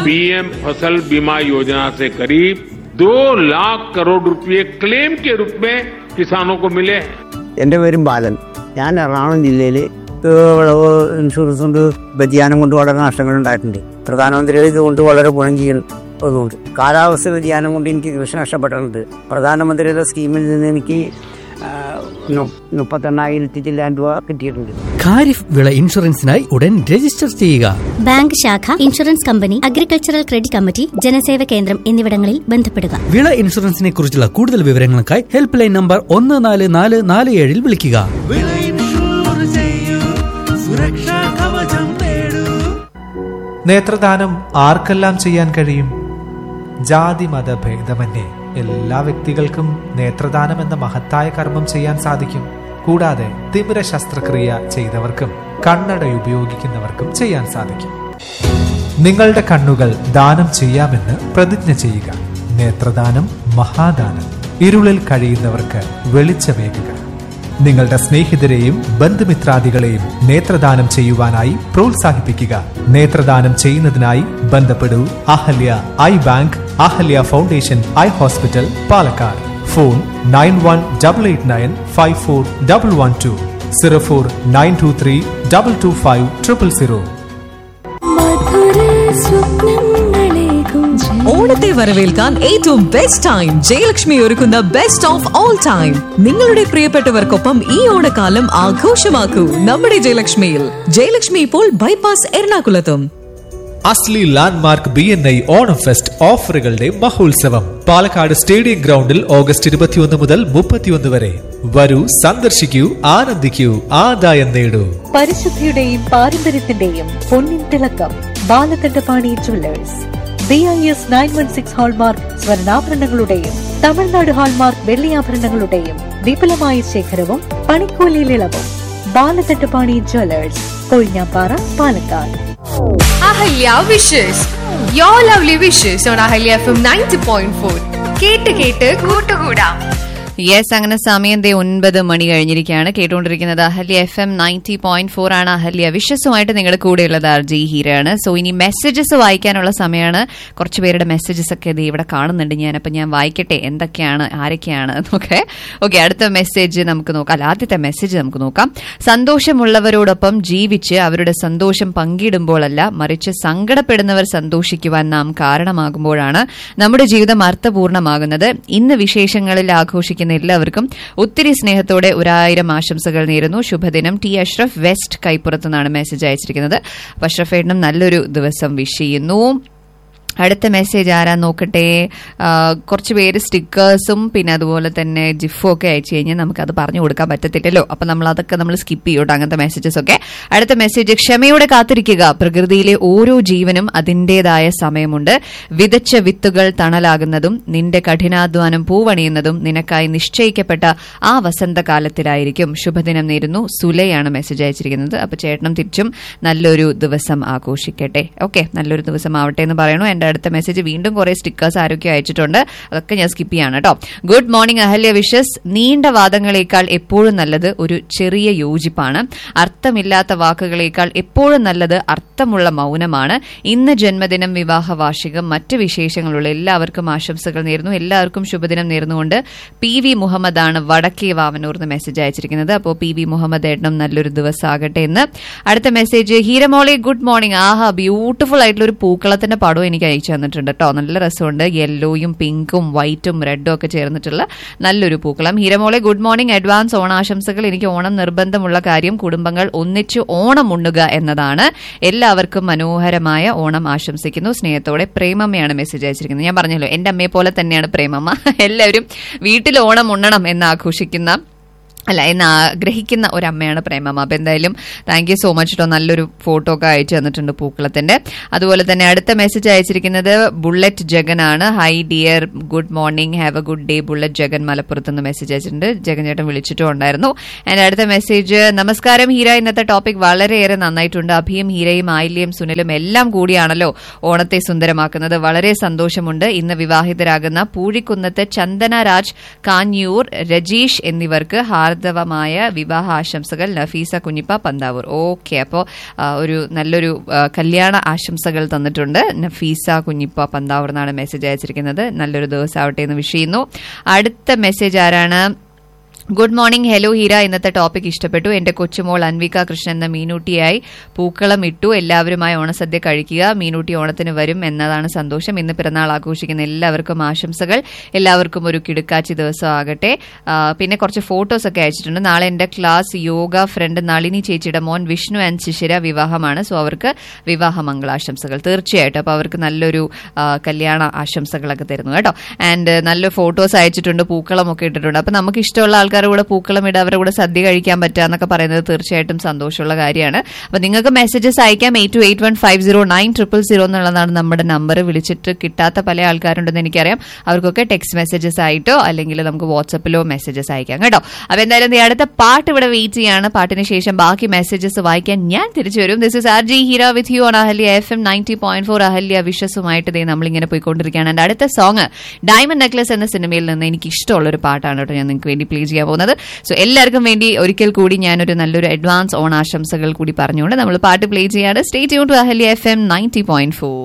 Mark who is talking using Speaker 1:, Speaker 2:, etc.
Speaker 1: PM फसल बीमा योजना से करीब दो लाख करोड़ रुपए क्लेम के रूप में किसानों को मिले हैं
Speaker 2: എൻ്റെ പേരും ബാലൻ ഞാൻ എറണാകുളം ജില്ലയിൽ വിളവ് ഇൻഷുറൻസ് കൊണ്ട് വ്യതിയാനം കൊണ്ട് വളരെ നഷ്ടങ്ങൾ ഉണ്ടായിട്ടുണ്ട് പ്രധാനമന്ത്രിയുടെ ഇതുകൊണ്ട് വളരെ ഗുണം ചെയ്യുന്നതുകൊണ്ട് കാലാവസ്ഥ വ്യതിയാനം കൊണ്ട് എനിക്ക് കൃഷി നഷ്ടപ്പെട്ടിട്ടുണ്ട് പ്രധാനമന്ത്രിയുടെ സ്കീമിൽ നിന്ന് എനിക്ക് ആ, നു- മുപ്പത്തെണ്ണായിരത്തി ചില്ലാൻ രൂപ കിട്ടിയിട്ടുണ്ട്
Speaker 3: ഖാരിഫ് വിള ഇൻഷുറൻസിനായി ഉടൻ രജിസ്റ്റർ ചെയ്യുക
Speaker 4: ബാങ്ക് ശാഖ insurance company agricultural credit committee ജനസേവ കേന്ദ്രം എന്നിവിടങ്ങളിൽ ബന്ധപ്പെടുക
Speaker 3: വിള ഇൻഷുറൻസിനെ കുറിച്ചുള്ള കൂടുതൽ വിവരങ്ങൾക്കായി ഹെൽപ്പ് ലൈൻ നമ്പർ ഒന്ന് നാല് നാല് നാല് ഏഴിൽ വിളിക്കുക
Speaker 5: വിള ഇൻഷൂർ ചെയ്യൂ സുരക്ഷാ കവചം നേടൂ
Speaker 6: നേത്രദാനം ആർക്കെല്ലാം ചെയ്യാൻ കഴിയും ജാതി മത ഭേദമന്യേ എല്ലാ വ്യക്തികൾക്കും നേത്രദാനം എന്ന മഹത്തായ കർമ്മം ചെയ്യാൻ സാധിക്കും കൂടാതെ തിമിര ശസ്ത്രക്രിയ ചെയ്തവർക്കും കണ്ണട ഉപയോഗിക്കുന്നവർക്കും ചെയ്യാൻ സാധിക്കും നിങ്ങളുടെ കണ്ണുകൾ ദാനം ചെയ്യാമെന്ന് പ്രതിജ്ഞ ചെയ്യുക നേത്രദാനം മഹാദാനം ഇരുളിൽ കഴിയുന്നവർക്ക് വെളിച്ചമേകുക നിങ്ങളുടെ സ്നേഹിതരെയും ബന്ധുമിത്രാദികളെയും നേത്രദാനം ചെയ്യുവാനായി പ്രോത്സാഹിപ്പിക്കുക നേത്രദാനം ചെയ്യുന്നതിനായി ബന്ധപ്പെടൂ Ahalia eye bank Ahalia foundation eye hospital Palakkad phone nine one double eight nine five four double one two zero four nine two three double two five triple zero
Speaker 7: ഓണത്തെ വരവേൽക്കാൻ ഏറ്റവും ബെസ്റ്റ് ടൈം ജയലക്ഷ്മി ഒരുക്കുന്ന ബെസ്റ്റ് ഓഫ് ഓൾ ടൈം നിങ്ങളുടെ പ്രിയപ്പെട്ടവർക്കൊപ്പം ഈ ഓണക്കാലം ആഘോഷമാക്കൂ നമ്മുടെ ജയലക്ഷ്മിയിൽ ജയലക്ഷ്മി ഇപ്പോൾ bypass എറണാകുളത്തും
Speaker 6: അസ്ലി landmark B N I Onam fest ഓഫറുകളുടെ മഹോത്സവം പാലക്കാട് സ്റ്റേഡിയം ഗ്രൗണ്ടിൽ ഓഗസ്റ്റ് ഇരുപത്തിയൊന്ന് മുതൽ മുപ്പത്തിയൊന്ന് വരെ വരൂ സന്ദർശിക്കൂ ആനന്ദിക്കൂ ആദായം നേടൂ
Speaker 8: പരിശുദ്ധിയുടെയും പാരമ്പര്യത്തിന്റെയും പൊന്നിൻ തിളക്കം Balakandapani jewellers B I S nine one six hallmark സ്വർണ്ണാഭരണങ്ങളുടെയും തമിഴ്നാട് ഹാൾമാർക്ക് വെള്ളിയാഭരണങ്ങളുടെയും വിപുലമായ ശേഖരവും പണിക്കൂലിയിൽ ഇളവും Balakandapani jewellers Kozhinjampara Palakkad
Speaker 9: Ahalia wishes you lovely wishes on Ahalia F M ninety point four കേട്ട് കേട്ട് കൂട്ടുകൂടാം
Speaker 10: യെസ് അങ്ങനെ സമയം ദേ ഒൻപത് മണി കഴിഞ്ഞിരിക്കുകയാണ് കേട്ടുകൊണ്ടിരിക്കുന്നത് Ahalia F M ninety point four ആണ് അഹല്യ വിശ്വസുമായിട്ട് നിങ്ങളുടെ കൂടെയുള്ളത് ആർ ജി ഹീരയാണ് സോ ഇനി മെസ്സേജസ് വായിക്കാനുള്ള സമയമാണ് കുറച്ച് പേരുടെ മെസ്സേജസ് ഒക്കെ ദേ ഇവിടെ കാണുന്നുണ്ട് ഞാൻ അപ്പം ഞാൻ വായിക്കട്ടെ എന്തൊക്കെയാണ് ആരൊക്കെയാണ് എന്നൊക്കെ ഓക്കെ അടുത്ത മെസ്സേജ് നമുക്ക് നോക്കാം അല്ല ആദ്യത്തെ മെസ്സേജ് നമുക്ക് നോക്കാം സന്തോഷമുള്ളവരോടൊപ്പം ജീവിച്ച് അവരുടെ സന്തോഷം പങ്കിടുമ്പോഴല്ല മറിച്ച് സങ്കടപ്പെടുന്നവർ സന്തോഷിക്കുവാൻ നാം കാരണമാകുമ്പോഴാണ് നമ്മുടെ ജീവിതം അർത്ഥപൂർണമാകുന്നത് ഇന്ന് വിശേഷങ്ങളിൽ ആഘോഷിക്കുന്ന എല്ലാവർക്കും ഒത്തിരി സ്നേഹത്തോടെ ഒരായിരം ആശംസകൾ നേരുന്നു ശുഭദിനം ടി അഷ്റഫ് വെസ്റ്റ് കൈപ്പുറത്ത് നിന്നാണ് മെസ്സേജ് അയച്ചിരിക്കുന്നത് അപ്പൊ അഷ്റഫ് ഏട്ടനും നല്ലൊരു ദിവസം വിഷ് ചെയ്യുന്നു അടുത്ത മെസ്സേജ് ആരാ നോക്കട്ടെ ആ, കുറച്ച് പേര് സ്റ്റിക്കേഴ്സും പിന്നെ അതുപോലെ തന്നെ ജിഫും ഒക്കെ അയച്ചു കഴിഞ്ഞാൽ നമുക്ക് അത് പറഞ്ഞു കൊടുക്കാൻ പറ്റത്തില്ലല്ലോ അപ്പൊ നമ്മൾ അതൊക്കെ നമ്മൾ സ്കിപ്പ് ചെയ്യൂട്ടോ അങ്ങനത്തെ മെസ്സേജസ് ഒക്കെ അടുത്ത മെസ്സേജ് ക്ഷമയോടെ കാത്തിരിക്കുക പ്രകൃതിയിലെ ഓരോ ജീവനും അതിൻ്റെതായ സമയമുണ്ട് വിതച്ച വിത്തുകൾ തണലാകുന്നതും നിന്റെ കഠിനാധ്വാനം പൂവണിയുന്നതും നിനക്കായി നിശ്ചയിക്കപ്പെട്ട ആ വസന്തകാലത്തിലായിരിക്കും ശുഭദിനം നേരുന്നു സുലയാണ് മെസ്സേജ് അയച്ചിരിക്കുന്നത് അപ്പൊ ചേട്ടനും തിരിച്ചും നല്ലൊരു ദിവസം ആഘോഷിക്കട്ടെ ഓക്കെ നല്ലൊരു ദിവസം ആവട്ടെ എന്ന് പറയണു എന്റെ അടുത്ത മെസ്സേജ് വീണ്ടും കുറെ സ്റ്റിക്കേഴ്സ് ആരൊക്കെ അയച്ചിട്ടുണ്ട് അതൊക്കെ ഞാൻ സ്കിപ്പ് ചെയ്യാണ് കേട്ടോ ഗുഡ് മോർണിംഗ് അഹല്യ വിഷസ് നീണ്ട വാദങ്ങളേക്കാൾ എപ്പോഴും നല്ലത് ഒരു ചെറിയ യോജിപ്പാണ് അർത്ഥമില്ലാത്ത വാക്കുകളേക്കാൾ എപ്പോഴും നല്ലത് അർത്ഥമുള്ള മൗനമാണ് ഇന്ന് ജന്മദിനം വിവാഹ വാർഷികം മറ്റ് വിശേഷങ്ങളുള്ള എല്ലാവർക്കും ആശംസകൾ നേരുന്നു എല്ലാവർക്കും ശുഭദിനം നേർന്നുകൊണ്ട് പി വി മുഹമ്മദ് ആണ് വടക്കേ വാവനൂർ എന്ന് മെസ്സേജ് അയച്ചിരിക്കുന്നത് അപ്പോൾ പി വി മുഹമ്മദ് ഏട്ടനും നല്ലൊരു ദിവസം ആകട്ടെ എന്ന് അടുത്ത മെസ്സേജ് ഹീരമോളെ ഗുഡ് മോർണിംഗ് ആഹാ ബ്യൂട്ടിഫുൾ ആയിട്ടുള്ള ഒരു പൂക്കളത്തിന്റെ പടവും എനിക്ക് അയച്ചു തന്നിട്ടുണ്ട് കേട്ടോ നല്ല രസമുണ്ട് യെല്ലോയും പിങ്കും വൈറ്റും റെഡും ഒക്കെ ചേർന്നിട്ടുള്ള നല്ലൊരു പൂക്കളം ഹീരമോളെ ഗുഡ് മോർണിംഗ് അഡ്വാൻസ് ഓണാശംസകൾ എനിക്ക് ഓണം നിർബന്ധമുള്ള കാര്യം കുടുംബങ്ങൾ ഒന്നിച്ചു ഓണം ഉണ്ണുക എന്നതാണ് എല്ലാവർക്കും മനോഹരമായ ഓണം ആശംസിക്കുന്നു സ്നേഹത്തോടെ പ്രേമമ്മയാണ് മെസ്സേജ് അയച്ചിരിക്കുന്നത് ഞാൻ പറഞ്ഞല്ലോ എന്റെ അമ്മയെ പോലെ തന്നെയാണ് പ്രേമമ്മ എല്ലാവരും വീട്ടിൽ ഓണം ഉണ്ണണം എന്ന് ആഘോഷിക്കുന്ന അല്ല എന്ന് ആഗ്രഹിക്കുന്ന ഒരു അമ്മയാണ് പ്രേമമ്മ അപ്പൊ എന്തായാലും താങ്ക് യു സോ മച്ച് കേട്ടോ നല്ലൊരു ഫോട്ടോ ഒക്കെ അയച്ചു തന്നിട്ടുണ്ട് പൂക്കളത്തിന്റെ അതുപോലെ തന്നെ അടുത്ത മെസ്സേജ് അയച്ചിരിക്കുന്നത് ബുള്ളറ്റ് ജഗനാണ് hi dear good morning have a good day bullet Jagan മലപ്പുറത്ത് നിന്ന് മെസ്സേജ് അയച്ചിട്ടുണ്ട് ജഗൻ ചേട്ടൻ വിളിച്ചിട്ടും ഉണ്ടായിരുന്നു ആൻഡ് അടുത്ത മെസ്സേജ് നമസ്കാരം ഹീര ഇന്നത്തെ ടോപ്പിക് വളരെയേറെ നന്നായിട്ടുണ്ട് അഭിയും ഹീരയും ആയില്യം സുനിലും എല്ലാം കൂടിയാണല്ലോ ഓണത്തെ സുന്ദരമാക്കുന്നത് വളരെ സന്തോഷമുണ്ട് ഇന്ന് വിവാഹിതരാകുന്ന പൂഴിക്കുന്നത്ത് ചന്ദന രാജ് കാഞ്ഞൂർ രജീഷ് എന്നിവർക്ക് ഹാർദിക ഹാർദവമായ വിവാഹ ആശംസകൾ നഫീസ കുഞ്ഞിപ്പ പന്താവൂർ ഓക്കെ അപ്പോൾ ഒരു നല്ലൊരു ആ, കല്യാണ ആശംസകൾ തന്നിട്ടുണ്ട് നഫീസ കുഞ്ഞിപ്പ പന്താവൂർ എന്നാണ് മെസ്സേജ് അയച്ചിരിക്കുന്നത് നല്ലൊരു ദിവസം ആവട്ടെ എന്ന് വിഷ് ചെയ്യുന്നു അടുത്ത മെസ്സേജ് ആരാണ് ഗുഡ് മോർണിംഗ് ഹലോ ഹീര ഇന്നത്തെ ടോപ്പിക് ഇഷ്ടപ്പെട്ടു എന്റെ കൊച്ചുമോൾ അൻവിക കൃഷ്ണൻ എന്ന മീനൂട്ടിയായി പൂക്കളം ഇട്ടു എല്ലാവരുമായി ഓണസദ്യ കഴിക്കുക മീനൂട്ടി ഓണത്തിന് വരും എന്നതാണ് സന്തോഷം ഇന്ന് പിറന്നാൾ ആഘോഷിക്കുന്ന എല്ലാവർക്കും ആശംസകൾ എല്ലാവർക്കും ഒരു കിടുക്കാച്ചി ദിവസം ആകട്ടെ ആ, പിന്നെ കുറച്ച് ഫോട്ടോസ് ഒക്കെ അയച്ചിട്ടുണ്ട് നാളെ എന്റെ ക്ലാസ് യോഗ ഫ്രണ്ട് നളിനി ചേച്ചിയുടെ മോൻ വിഷ്ണു ആൻഡ് ശിശിര വിവാഹമാണ് സോ അവർക്ക് വിവാഹ മംഗളാശംസകൾ തീർച്ചയായിട്ടും അപ്പോൾ അവർക്ക് നല്ലൊരു ആ, കല്യാണ ആശംസകളൊക്കെ തരുന്നു കേട്ടോ ആൻഡ് നല്ല ഫോട്ടോസ് അയച്ചിട്ടുണ്ട് പൂക്കളം ഒക്കെ ഇട്ടിട്ടുണ്ട് അപ്പൊ നമുക്ക് ഇഷ്ടമുള്ള ആൾക്കാരുടെ കൂടെ പൂക്കളം ഇടുക അവരുടെ കൂടെ സദ്യ കഴിക്കാൻ പറ്റുക എന്നൊക്കെ പറയുന്നത് തീർച്ചയായിട്ടും സന്തോഷമുള്ള കാര്യമാണ് അപ്പൊ നിങ്ങൾക്ക് മെസ്സേജസ് അയക്കാം eight two eight one five zero nine triple zero എന്നുള്ളതാണ് നമ്മുടെ നമ്പർ വിളിച്ചിട്ട് കിട്ടാത്ത പല ആൾക്കാരുണ്ടെന്ന് എനിക്കറിയാം അവർക്കൊക്കെ ടെക്സ്റ്റ് മെസ്സേജസ് ആയിട്ടോ അല്ലെങ്കിൽ നമുക്ക് വാട്സപ്പിലോ മെസ്സേജസ് അയക്കാം കേട്ടോ അപ്പൊ എന്തായാലും ദേ അടുത്ത പാട്ട് ഇവിടെ വെയിറ്റ് ചെയ്യാണ് പാട്ടിന് ശേഷം ബാക്കി മെസ്സേജസ് വായിക്കാൻ ഞാൻ തിരിച്ചു വരും this is R G Heera with you on Ahalia F M ninety point four Ahalia വിശ്വസുമായിട്ട് ദേ നമ്മളിങ്ങനെ പോയിക്കൊണ്ടിരിക്കുകയാണ് എൻ്റെ അടുത്ത സോങ് ഡയമണ്ട് നെക്ലസ് എന്ന സിനിമയിൽ നിന്ന് എനിക്ക് ഇഷ്ടമുള്ള ഒരു പാട്ടാണ് കേട്ടോ ഞാൻ നിങ്ങൾക്ക് വേണ്ടി പ്ലേ ചെയ്യാൻ പോകുന്നത് സോ എല്ലാവർക്കും വേണ്ടി ഒരിക്കൽ കൂടി ഞാനൊരു നല്ലൊരു അഡ്വാൻസ് ഓൺ ആശംസകൾ കൂടി പറഞ്ഞുകൊണ്ട് നമ്മൾ പാട്ട് പ്ലേ ചെയ്യാണ് stay tune to Ahalia F M ninety point four